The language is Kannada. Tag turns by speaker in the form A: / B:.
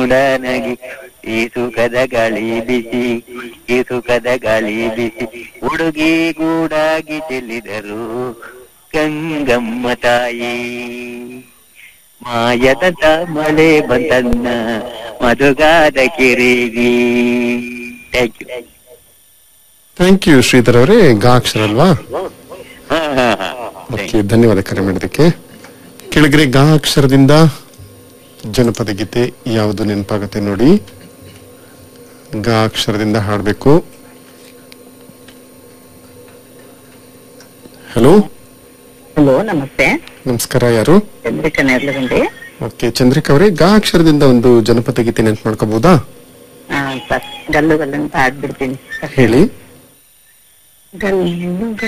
A: ಕೂಡ ನಗಿ ಈ ಸುಖದ ಗಾಳಿ ಬಿಸಿ ಈ ಸುಖದ ಗಾಳಿ ಬಿಸಿ ಹುಡುಗಿ ಗೂಡಾಗಿ ಚೆಲ್ಲಿದರು ಗಂಗಮ್ಮ ತಾಯಿ ಮಾಯದ ಮಳೆ ಬಂತನ್ನ ಮಧುಗಾದ ಕಿರಿಗಿ thank you
B: thank you Sridhar ಅವರೇ ಗಾ ಅಕ್ಷರ ಅಲ್ವಾ
A: ಹಾ ಹಾ ಹಾ
B: ಓಕೆ ಧನ್ಯವಾದ ಕರೆ ಮಾಡಿದ್ದಕ್ಕೆ ಕೆಳಗರೆ ಗಾ ಅಕ್ಷರದಿಂದ ಜನಪದ ಗೀತೆ ಯಾವುದು ನೆನಪಾಗುತ್ತೆ ನೋಡಿ ಗಾ ಅಕ್ಷರದಿಂದ ಹಾಡಬೇಕು ಹಲೋ
C: ಹಲೋ ನಮಸ್ತೆ
B: ನಮಸ್ಕಾರ ಯಾರು
C: ಚಂದ್ರಿಕಾ ನೇರ್ಲಗುಂಡಿ
B: ಓಕೆ ಚಂದ್ರಿಕಾ ಅವರೇ ಗಾ ಅಕ್ಷರದಿಂದ ಒಂದು ಜನಪದ ಗೀತೆ ನೆನ್ಪು ಮಾಡ್ಕೋಬಹುದಾ
C: ಹಾ ಸರ್ ಗಲ್ಲು ಗಲ್ಲು ಅಂತ ಆಡ್ಬಿಡ್ತೀನಿ
B: ಹೇಳಿ
C: ಗಲ್ಲು